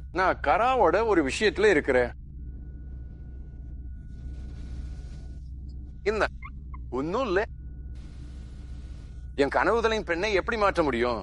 நான் கராவோட ஒரு விஷயத்துல இருக்கிறேன் என்ன ஒன்னும் இல்ல என் கனவுதலின் பெண்ணை எப்படி மாற்ற முடியும்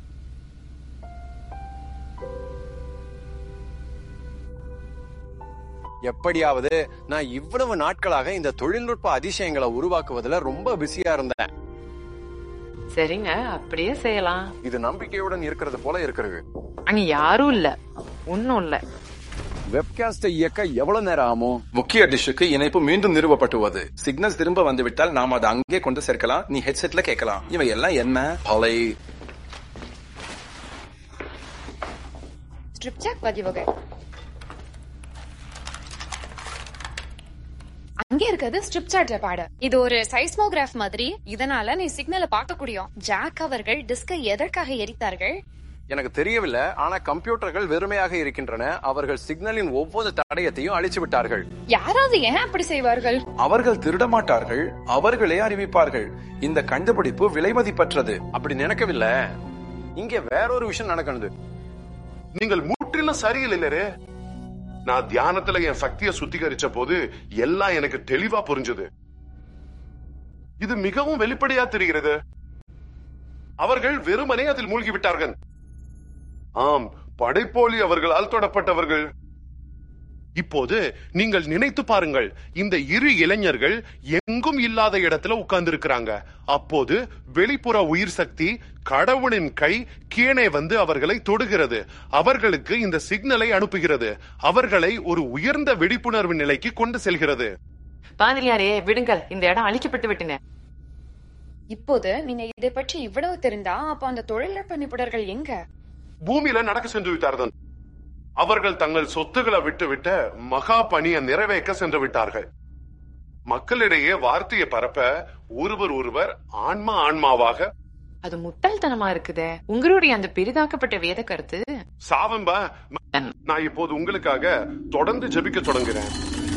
எப்படியாவது நான் இவ்வளவு நாட்களாக இந்த தொழில்நுட்ப அதிசயங்களை உருவாக்குவதுல ரொம்ப பிஸியா இருந்தேன் சரிங்க அப்படியே செய்யலாம் இது நம்பிக்கையுடன் இருக்கிறது போல இருக்கிறது அங்க யாரும் இல்ல ஒன்னும் இல்ல வெப்காஸ்டை இயக்க எவ்வளவு நேரம் ஆகும் முக்கிய டிஷ்ஷுக்கு இணைப்பு மீண்டும் நிறுவப்பட்டுள்ளது சிக்னல்ஸ் திரும்ப வந்துவிட்டால் நாம் அதை அங்கே கொண்டு சேர்க்கலாம் நீ ஹெட்செட்ல கேட்கலாம் இவை எல்லாம் என்ன பலை ஸ்ட்ரிப் பதிவகை அங்கே இருக்கிறது ஸ்ட்ரிப் சார்ட் பாடு இது ஒரு சைஸ்மோகிராஃப் மாதிரி இதனால நீ சிக்னலை பார்க்க முடியும் ஜாக் அவர்கள் டிஸ்கை எதற்காக எரித்தார்கள் எனக்கு தெரியவில்லை ஆனா கம்ப்யூட்டர்கள் வெறுமையாக இருக்கின்றன அவர்கள் சிக்னலின் ஒவ்வொரு தடயத்தையும் அழிச்சு விட்டார்கள் யாராவது ஏன் அப்படி செய்வார்கள் அவர்கள் திருட மாட்டார்கள் அவர்களே அறிவிப்பார்கள் இந்த கண்டுபிடிப்பு விலைமதிப்பற்றது அப்படி நினைக்கவில்லை இங்க வேறொரு விஷயம் நடக்கணுது நீங்கள் முற்றிலும் சரியில்லை நான் தியானத்துல என் சக்தியை சுத்திகரிச்ச போது எல்லாம் எனக்கு தெளிவா புரிஞ்சது இது மிகவும் வெளிப்படையா தெரிகிறது அவர்கள் வெறுமனே அதில் மூழ்கி விட்டார்கள் ஆம் படைப்போலி அவர்களால் தொடப்பட்டவர்கள் இப்போது நீங்கள் நினைத்து பாருங்கள் இந்த இரு இளைஞர்கள் எங்கும் இல்லாத இடத்துல உட்கார்ந்து இருக்கிறாங்க அப்போது வெளிப்புற உயிர் சக்தி கடவுளின் கை கீழே வந்து அவர்களை தொடுகிறது அவர்களுக்கு இந்த சிக்னலை அனுப்புகிறது அவர்களை ஒரு உயர்ந்த விழிப்புணர்வு நிலைக்கு கொண்டு செல்கிறது பாதிரியாரே விடுங்கள் இந்த இடம் அழிக்கப்பட்டு விட்டன இப்போது நீங்க இதை பற்றி இவ்வளவு தெரிந்தா அப்ப அந்த தொழில்நுட்ப நிபுணர்கள் எங்க பூமியில நடக்க சென்று விட்டார்கள் அவர்கள் தங்கள் சொத்துக்களை விட்டுவிட்ட மகா பணியை நிறைவேற்ற சென்று விட்டார்கள் மக்களிடையே வார்த்தையை பரப்ப ஒருவர் ஒருவர் ஆன்மா ஆன்மாவாக அது முட்டாள்தனமா இருக்குதே உங்களுடைய அந்த பெரிதாக்கப்பட்ட வேத கருத்து சாவம்பா நான் இப்போது உங்களுக்காக தொடர்ந்து ஜெபிக்க தொடங்குறேன்